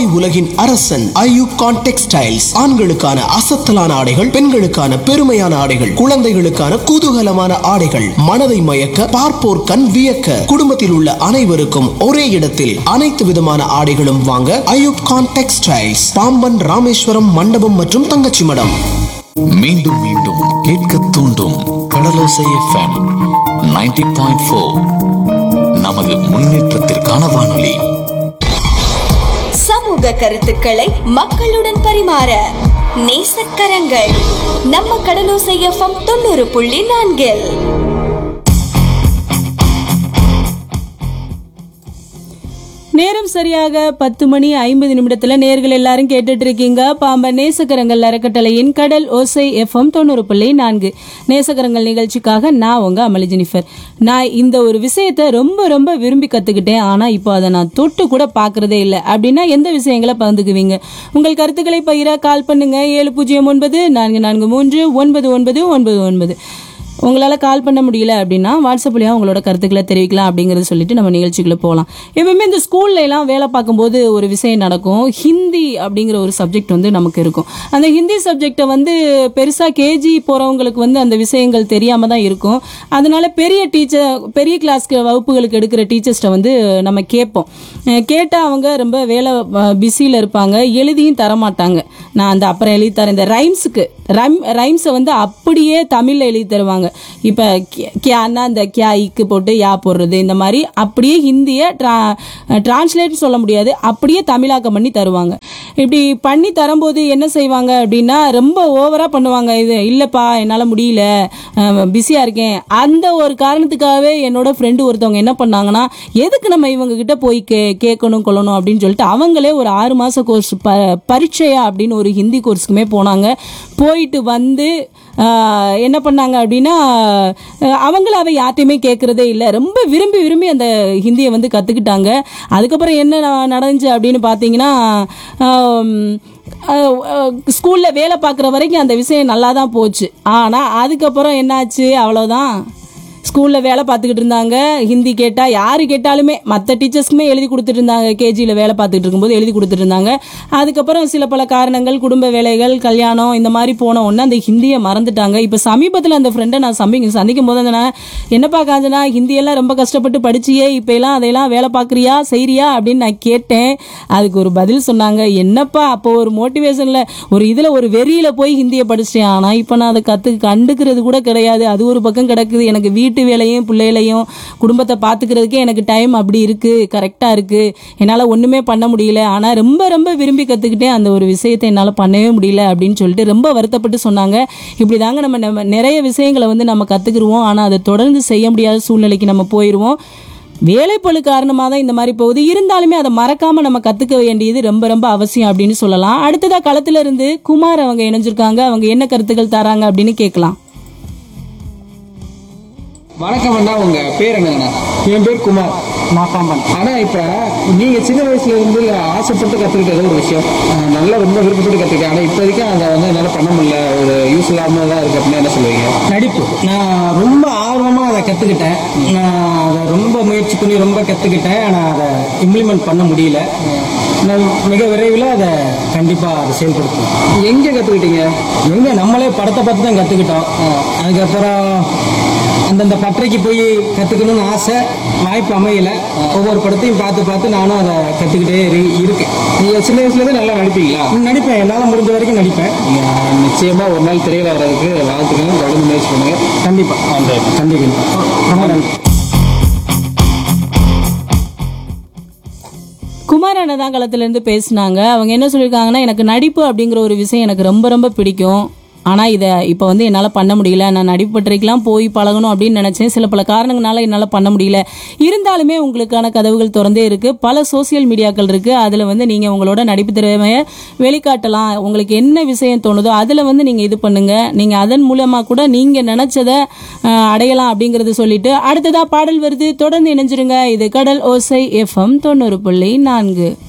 உலகின் அரசன் ஐயூகான் டெக்ஸ்டைல்ஸ் ஆண்களுக்கான அசத்தலான ஆடைகள் பெண்களுக்கான பெருமையான ஆடைகள் குழந்தைகளுக்கான குதூகலமான ஆடைகள் மனதை மயக்க பார்ப்போர் கண் வியக்க குடும்பத்தில் உள்ள அனைவருக்கும் ஒரே இடத்தில் அனைத்து விதமான ஆடைகளும் வாங்க ஐயூப்கான் டெக்ஸ்டைல்ஸ் பாம்பன் ராமேஸ்வரம் மண்டபம் மற்றும் தங்கச்சி மடம் மீண்டும் மீண்டும் கேட்க தூண்டும் கடலோசை எஃப்எம் 90.4 பாயிண்ட் ஃபோர் நமது முன்னேற்றத்திற்கான வானொலி சமூக கருத்துக்களை மக்களுடன் பரிமாற நேசக்கரங்கள் நம்ம கடலோசை எஃப்எம் தொண்ணூறு புள்ளி நான்கில் நேரம் சரியாக பத்து மணி ஐம்பது நிமிடத்துல நேர்கள் எல்லாரும் கேட்டுட்டு இருக்கீங்க பாம்பன் நேசக்கரங்கள் அறக்கட்டளையின் கடல் ஓசை எஃப்எம் தொண்ணூறு புள்ளி நான்கு நேசக்கரங்கள் நிகழ்ச்சிக்காக நான் உங்க அமளி ஜெனிஃபர் நான் இந்த ஒரு விஷயத்த ரொம்ப ரொம்ப விரும்பி கத்துக்கிட்டேன் ஆனா இப்போ அதை நான் தொட்டு கூட பாக்குறதே இல்லை அப்படின்னா எந்த விஷயங்களை பகிர்ந்துக்குவீங்க உங்கள் கருத்துக்களை பகிர கால் பண்ணுங்க ஏழு பூஜ்ஜியம் ஒன்பது நான்கு நான்கு மூன்று ஒன்பது ஒன்பது ஒன்பது ஒன்பது உங்களால் கால் பண்ண முடியல அப்படின்னா வாட்ஸ்அப் வழியாக உங்களோட கருத்துக்களை தெரிவிக்கலாம் அப்படிங்கறத சொல்லிட்டு நம்ம நிகழ்ச்சிக்குள்ள போகலாம் எப்பவுமே இந்த ஸ்கூல்ல எல்லாம் வேலை பார்க்கும்போது ஒரு விஷயம் நடக்கும் ஹிந்தி அப்படிங்கிற ஒரு சப்ஜெக்ட் வந்து நமக்கு இருக்கும் அந்த ஹிந்தி சப்ஜெக்டை வந்து பெருசாக கேஜி போகிறவங்களுக்கு வந்து அந்த விஷயங்கள் தெரியாம தான் இருக்கும் அதனால பெரிய டீச்சர் பெரிய கிளாஸ்க்கு வகுப்புகளுக்கு எடுக்கிற டீச்சர்ஸ்ட்டை வந்து நம்ம கேட்போம் கேட்டால் அவங்க ரொம்ப வேலை பிஸியில் இருப்பாங்க எழுதியும் தரமாட்டாங்க நான் அந்த அப்புறம் எழுதி தரேன் இந்த ரைம்ஸுக்கு ரைம் ரைம்ஸை வந்து அப்படியே தமிழில் எழுதி தருவாங்க இப்போ கியான்னா இந்த கியா இக்கு போட்டு யா போடுறது இந்த மாதிரி அப்படியே ஹிந்தியை ட்ரா டிரான்ஸ்லேட் சொல்ல முடியாது அப்படியே தமிழாக்கம் பண்ணி தருவாங்க இப்படி பண்ணி தரும்போது என்ன செய்வாங்க அப்படின்னா ரொம்ப ஓவராக பண்ணுவாங்க இது இல்லைப்பா என்னால் முடியல பிஸியாக இருக்கேன் அந்த ஒரு காரணத்துக்காகவே என்னோட ஃப்ரெண்டு ஒருத்தவங்க என்ன பண்ணாங்கன்னா எதுக்கு நம்ம இவங்க கிட்ட போய் கே கேட்கணும் கொள்ளணும் அப்படின்னு சொல்லிட்டு அவங்களே ஒரு ஆறு மாத கோர்ஸ் ப பரீட்சையா அப்படின்னு ஒரு ஹிந்தி கோர்ஸுக்குமே போனாங்க போயிட்டு வந்து ஆஹ், என்ன பண்ணாங்க அப்படின்னா ஆஹ், அவங்கள அவ யார்ட்டையுமே கேட்கறதே இல்லை ரொம்ப விரும்பி விரும்பி அந்த ஹிந்தியை வந்து கற்றுக்கிட்டாங்க அதுக்கப்புறம் என்ன ந- நடந்துச்சு அப்படின்னு பார்த்தீங்கன்னா ஸ்கூலில் வேலை பார்க்குற வரைக்கும் அந்த விஷயம் நல்லா தான் போச்சு ஆனால் அதுக்கப்புறம் என்னாச்சு அவ்வளோதான் ஸ்கூலில் வேலை பார்த்துக்கிட்டு இருந்தாங்க ஹிந்தி கேட்டால் யார் கேட்டாலுமே மற்ற டீச்சர்ஸ்க்குமே எழுதி கொடுத்துட்டு இருந்தாங்க கேஜியில் வேலை பார்த்துக்கிட்டு இருக்கும்போது எழுதி கொடுத்துட்டு இருந்தாங்க அதுக்கப்புறம் சில பல காரணங்கள் குடும்ப வேலைகள் கல்யாணம் இந்த மாதிரி போன உடனே அந்த ஹிந்தியை மறந்துட்டாங்க இப்போ சமீபத்தில் அந்த ஃப்ரெண்டை நான் சமி சந்திக்கும் போது நான் என்னப்பா காஞ்சனா ஹிந்தியெல்லாம் ரொம்ப கஷ்டப்பட்டு படிச்சியே இப்போ எல்லாம் அதையெல்லாம் வேலை பார்க்குறியா செய்றியா அப்படின்னு நான் கேட்டேன் அதுக்கு ஒரு பதில் சொன்னாங்க என்னப்பா அப்போ ஒரு மோட்டிவேஷனில் ஒரு இதில் ஒரு வெறியில் போய் ஹிந்தியை படிச்சிட்டேன் ஆனால் இப்போ நான் அதை கற்று கண்டுக்கிறது கூட கிடையாது அது ஒரு பக்கம் கிடக்குது எனக்கு வீட்டு வேலையும் பிள்ளைகளையும் குடும்பத்தை பார்த்துக்கிறதுக்கே எனக்கு டைம் அப்படி இருக்குது கரெக்டாக இருக்குது என்னால் ஒன்றுமே பண்ண முடியல ஆனால் ரொம்ப ரொம்ப விரும்பி கற்றுக்கிட்டேன் அந்த ஒரு விஷயத்தை என்னால் பண்ணவே முடியல அப்படின்னு சொல்லிட்டு ரொம்ப வருத்தப்பட்டு சொன்னாங்க இப்படி தாங்க நம்ம நம்ம நிறைய விஷயங்களை வந்து நம்ம கற்றுக்குருவோம் ஆனால் அதை தொடர்ந்து செய்ய முடியாத சூழ்நிலைக்கு நம்ம போயிடுவோம் வேலைப்பளு காரணமாக தான் இந்த மாதிரி போகுது இருந்தாலுமே அதை மறக்காம நம்ம கத்துக்க வேண்டியது ரொம்ப ரொம்ப அவசியம் அப்படின்னு சொல்லலாம் அடுத்ததா களத்துல இருந்து குமார் அவங்க இணைஞ்சிருக்காங்க அவங்க என்ன கருத்துக்கள் தராங்க அப்படின்னு கேட்கலாம் வணக்கம் அண்ணா உங்க பேர் என்னங்கண்ணா என் பேர் குமார் நான் பாம்பன் ஆனா இப்ப நீங்க சின்ன வயசுல இருந்து ஆசைப்பட்டு கத்துக்கிட்ட ஏதோ ஒரு விஷயம் அஹ் நல்லா ரொம்ப விருப்பப்பட்டு கத்துக்கிட்டேன் ஆனா இப்போதைக்கு அதை வந்து என்னால பண்ண முடியல ஒரு யூஸ் இல்லாம தான் இருக்கு அப்படின்னா என்ன சொல்லுவீங்க நடிப்பு நான் ரொம்ப ஆர்வமாக அதை கற்றுக்கிட்டேன் நான் அதை ரொம்ப முயற்சி பண்ணி ரொம்ப கற்றுக்கிட்டேன் ஆனால் அதை இம்ப்ளிமெண்ட் பண்ண முடியல நான் மிக விரைவில் அதை கண்டிப்பாக அதை செயல்படுத்துவேன் எங்க கத்துக்கிட்டீங்க எங்கே நம்மளே படத்தை பார்த்து தான் கற்றுக்கிட்டோம் அதுக்கப்புறம் அந்தந்த பட்டறைக்கு போய் கற்றுக்கணும்னு ஆசை வாய்ப்பு அமையல ஒவ்வொரு படத்தையும் பார்த்து பார்த்து நானும் அதை கற்றுக்கிட்டே இருக்கேன் நீங்க சின்ன வயசுல இருந்து நல்லா நடிப்பீங்களா நடிப்பேன் என்னால் முடிஞ்ச வரைக்கும் நடிப்பேன் நீங்க நிச்சயமா ஒரு நாள் திரையில வர்றதுக்கு வாழ்த்துக்கள் தொடர்ந்து முயற்சி பண்ணுங்க கண்டிப்பாக கண்டிப்பாக ரொம்ப நன்றி குமார் அண்ணன் களத்துல இருந்து பேசினாங்க அவங்க என்ன சொல்லியிருக்காங்கன்னா எனக்கு நடிப்பு அப்படிங்கிற ஒரு விஷயம் எனக்கு ரொம்ப ரொம்ப பிடிக்கும் ஆனால் இதை இப்போ வந்து என்னால் பண்ண முடியல நான் நடிப்பு பத்திரிக்கைலாம் போய் பழகணும் அப்படின்னு நினச்சேன் சில பல காரணங்களால என்னால் பண்ண முடியல இருந்தாலுமே உங்களுக்கான கதவுகள் திறந்தே இருக்குது பல சோசியல் மீடியாக்கள் இருக்குது அதில் வந்து நீங்கள் உங்களோட நடிப்பு திறமையை வெளிக்காட்டலாம் உங்களுக்கு என்ன விஷயம் தோணுதோ அதில் வந்து நீங்கள் இது பண்ணுங்கள் நீங்கள் அதன் மூலமாக கூட நீங்கள் நினச்சதை அடையலாம் அப்படிங்கிறது சொல்லிட்டு அடுத்ததாக பாடல் வருது தொடர்ந்து இணைஞ்சிருங்க இது கடல் ஓசை எஃப்எம் தொண்ணூறு புள்ளி நான்கு